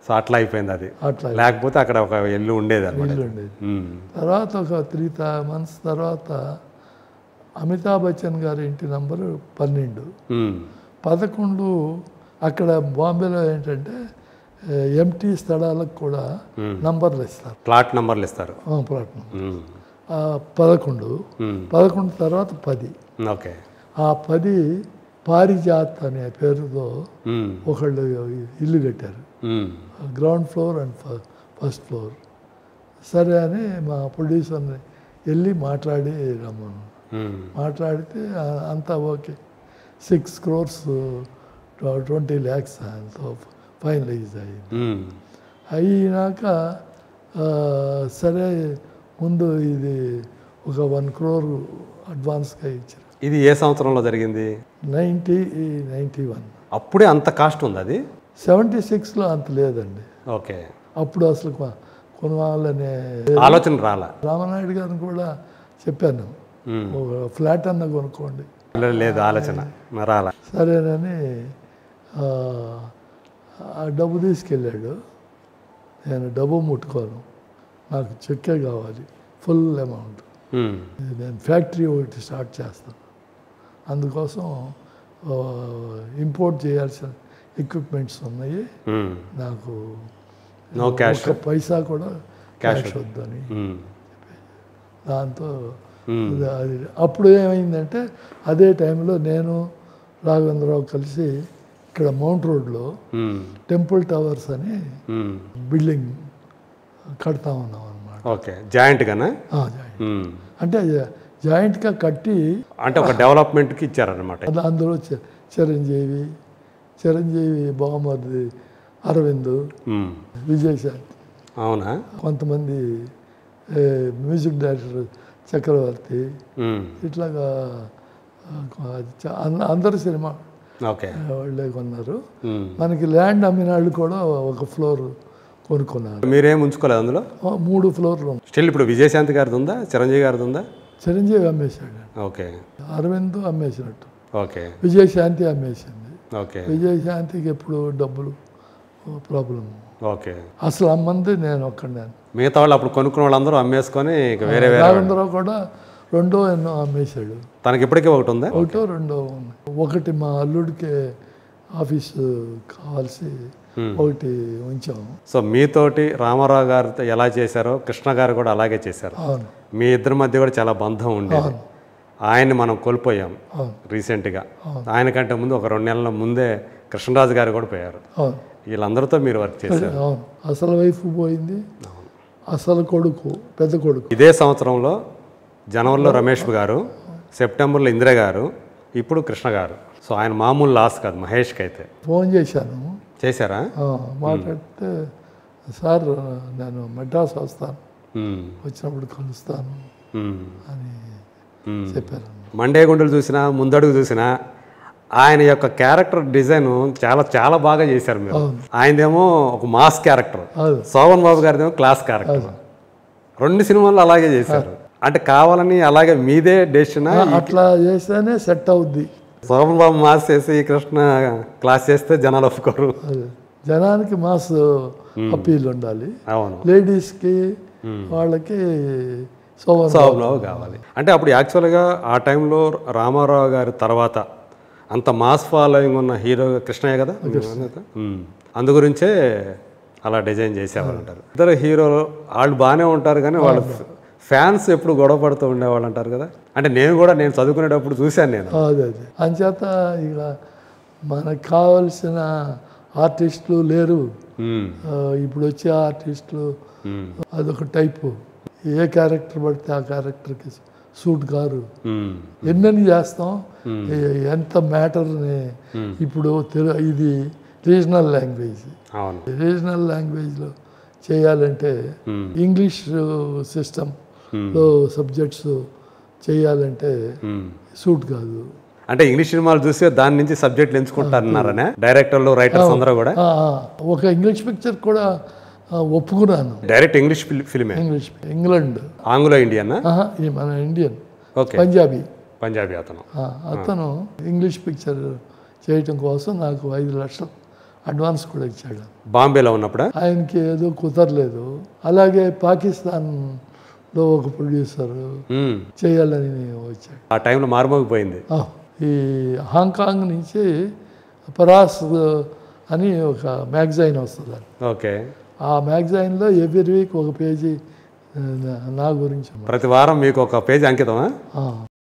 So అట్లా అయిపోయింది అది అట్లా లేకపోతే అక్కడ ఒక ఇల్లు ఉండేది అనమాట ఇల్లు ఉండేది తర్వాత ఒక త్రీ మంత్స్ తర్వాత అమితాబ్ బచ్చన్ గారి ఇంటి నంబరు పన్నెండు పదకొండు అక్కడ బాంబేలో ఏంటంటే ఎంటీ స్థలాలకు కూడా నంబర్లు ఇస్తారు ప్లాట్ నంబర్లు ఇస్తారు ఆ, ప్లాట్ నంబర్. మ్మ్. ఆ, పదకొండు మ్మ్. పదకొండు తర్వాత పది ఓకే ఆ పది పారిజాత్ అనే పేరుతో మ్మ్. ఒకళ్ళు ఇల్లు కట్టారు మ్మ్. Ground floor and first floor సరే అని మా ప్రొడ్యూసర్ని వెళ్ళి మాట్లాడి రమ్మను మ్మ్. మాట్లాడితే ఆ- అంతా okay six crores twenty lakhs అంతా ఫైనలైజ్ అయ్యింది మ్మ్. అయినాక ఆ, సరే ముందు ఇది ఒక వన్ క్రోర్ అడ్వాన్స్గా ఇచ్చారు ఇది ఏ సంవత్సరంలో జరిగింది నైంటీ నైంటీ వన్ అప్పుడే అంత కాస్ట్ ఉంది అది సెవెంటీ సిక్స్లో అంత లేదండి ఓకే అప్పుడు అసలు కొ- కొనవాలనే ఆలోచన రాలా రామనాయుడు గారిని కూడా చెప్పాను మ్మ్. ఒక ఫ్లాట్ అన్న కొనుక్కోండి లేదు, లేదు ఆలోచన మరి రాలా సరేనని ఆ, ఆ డబ్బు తీసుకెళ్ళాడు నేను డబ్బు ముట్టుకోను నాకు చెక్కే కావాలి ఫుల్ అమౌంట్ మ్మ్. నేను ఫ్యాక్టరీ ఒకటి స్టార్ట్ చేస్తాను అందుకోసం ఇంపోర్ట్ చేయాల్సిన ఎక్విప్మెంట్స్ ఉన్నాయి మ్మ్. నాకు నో క్యాష్ ఒక్క పైసా కూడా Cash క్యాష్ వద్దని మ్మ్. దాంతో మ్మ్. అది- అది అప్పుడు ఏమైందంటే అదే టైంలో నేను రాఘవేంద్రరావు కలిసి ఇక్కడ మౌంట్ రోడ్లో మ్మ్. టెంపుల్ టవర్స్ అని మ్మ్. బిల్డింగ్ కడతా ఉన్నాం అనమాట ఓకే జాయింట్గానా మ్మ్. అంటే జాయింట్గా కట్టి అంటే ఒక డెవలప్మెంట్కి ఇచ్చారనమాట అది అందులో చి- చిరంజీవి చిరంజీవి బావమరిది అరవింద్ మ్మ్. విజయశాంతి అవునా కొంతమంది ఏ, మ్యూజిక్ డైరెక్టర్ చక్రవర్తి మ్మ్. ఇట్లాగా ఆ, అది చా- అన్- అందరు సినిమా ఓకే వాళ్ళే కొన్నారు మ్మ్. మనకి ల్యాండ్ అమ్మిన వాళ్ళు కూడా ఒక ఫ్లోర్ కొనుక్కున్నారు మీరేం ఉంచుకోలేదు అందులో ఆ, మూడు ఫ్లోర్లు ఉన్నాయి. స్టిల్ ఇప్పుడు విజయశాంతి గారిది ఉందా చిరంజీవి గారిది ఉందా చిరంజీవి అమ్మేశాడు ఓకే అరవింద్ అమ్మేసినట్టు ఓకే విజయశాంతి అమ్మేసింది ఓకే విజయశాంతికి ఎప్పుడు డబ్బులు ప్రాబ్లం ఓకే అసలు అమ్మంది నేను ఒక్కడిని మిగతా వాళ్ళు అప్పుడు కొనుక్కున్న వాళ్ళందరూ అమ్మేసుకొని ఇక వేరే వేరే రాఘవేంద్రరావు కూడా రెండో ఎన్నో అమ్మేశాడు తనకి ఇప్పటికీ ఒకటి ఉందా ఒకటో రెండో ఉన్నాయి ఒకటి మా అల్లుడికి ఆఫీసు కావాల్సి ఒకటి ఉంచాము సో మీతోటి రామారావు గారితో ఎలా చేశారో కృష్ణ గారు కూడా అలాగే చేశారు అవును మీ ఇద్దరి మధ్య కూడా చాలా బంధం ఉండేది ఆయన్ని మనం కోల్పోయాం అవును రీసెంట్గా ఆయన కంటే ముందు ఒక రెండు నెలల ముందే కృష్ణరాజు గారు కూడా పోయారు అవును వీళ్ళందరితో మీరు వర్క్ చేశారు అవును అసలు వైఫ్ పోయింది అసలు కొడుకు పెద్ద కొడుకు ఇదే సంవత్సరంలో జనవరిలో రమేష్ గారు సెప్టెంబర్లో ఇందిర గారు ఇప్పుడు కృష్ణ గారు సో ఆయన మామూలు లాస్ కాదు మహేష్కి అయితే ఫోన్ చేశాను చేశారా ఆ, మాట్లాడితే సార్ నేను మెడ్రాస్ వస్తాను మ్మ్. వచ్చినప్పుడు కలుస్తాను మ్మ్. అని మ్మ్. చెప్పారు మండే గుండెలు చూసినా ముందడుగు చూసినా ఆయన యొక్క క్యారెక్టర్ డిజైన్ చాలా చాలా బాగా చేశారు మీరు ఆయనదేమో ఒక మాస్ క్యారెక్టర్ అవును. శోభన్ బాబు గారిదేమో క్లాస్ క్యారెక్టర్ రెండు సినిమాలు అలాగే చేశారు అంటే కావాలని అలాగే మీదే డెసిషన్ ఆ, అట్లా చేస్తేనే సెట్ అవుద్ది శోభన్ బాబు మాస్ చేసి కృష్ణ క్లాస్ చేస్తే జనాలు ఒప్పుకోరు అది జనానికి మాస్ అప్పీల్ ఉండాలి అవును లేడీస్కి వాళ్ళకి సోమర్ శోభన్ బాబు కావాలి అంటే అప్పుడు యాక్చువల్గా ఆ టైంలో రామారావు గారి తర్వాత అంత మాస్ ఫాలోయింగ్ ఉన్న హీరో కృష్ణయ్య కదా మ్మ్. అందు గురించే అలా డిజైన్ చేసేవాళ్ళు అంటారు ఇద్దరు హీరోలు వాళ్ళు బాగానే ఉంటారు కానీ వాళ్ళ ఫ్యాన్స్ ఎప్పుడు గొడవ పడుతూ ఉండేవాళ్ళు అంటారు కదా అంటే నేను కూడా నేను చదువుకునేటప్పుడు చూశాను నేను అదే అదే అంచేత ఇక మనకు కావలసిన ఆర్టిస్టులు లేరు మ్మ్. ఆ, ఇప్పుడు వచ్చే ఆర్టిస్టులు మ్మ్. అదొక టైపు ఏ క్యారెక్టర్ పడితే ఆ క్యారెక్టర్కి సూట్ కారు మ్మ్. ఎన్నని చేస్తాం ఏ- ఎంత మ్యాటర్ని ఇప్పుడు తెలు- ఇది రీజనల్ లాంగ్వేజ్ అవును రీజనల్ లాంగ్వేజ్లో చేయాలంటే మ్మ్. ఇంగ్లీష్ సిస్టంలో సబ్జెక్ట్స్ చేయాలంటే మ్మ్. సూట్ కాదు అంటే ఇంగ్లీష్ సినిమాలు చూస్తే దాని నుంచి సబ్జెక్టులు ఎంచుకుంటారన్నారనే డైరెక్టర్లు రైటర్స్ అందరూ కూడా ఆ, ఆ, ఒక ఇంగ్లీష్ పిక్చర్ కూడా ఆ, ఒప్పుకున్నాను డైరెక్ట్ ఇంగ్లీష్ ఫిల్- ఫిల్మే ఇంగ్లీష్ ఇంగ్లాండ్ ఆంగ్లో ఇండియన్ ఆహా, ఈ మన ఇండియన్ ఓకే పంజాబీ పంజాబీ అతను ఆ, అతను ఇంగ్లీష్ పిక్చర్ చేయటం కోసం నాకు ఐదు లక్షలు అడ్వాన్స్ కూడా ఇచ్చాడు బాంబేలో ఉన్నప్పుడా ఆయనకి ఏదో కుదరలేదు అలాగే పాకిస్తాన్లో ఒక ప్రొడ్యూసర్ మ్మ్. చేయాలని వచ్చాడు ఆ టైంలో మారుమోగిపోయింది ఆ, ఈ హాంకాంగ్ నుంచి పరాస్ అని ఒక మ్యాగజైన్ వస్తుంది ఓకే ఆ మ్యాగజైన్లో ఎవ్రీ వీక్ ఒక పేజీ ఆ, నా గురించి ప్రతి వారం మీకు ఒక పేజీ అంకితమా ఆ.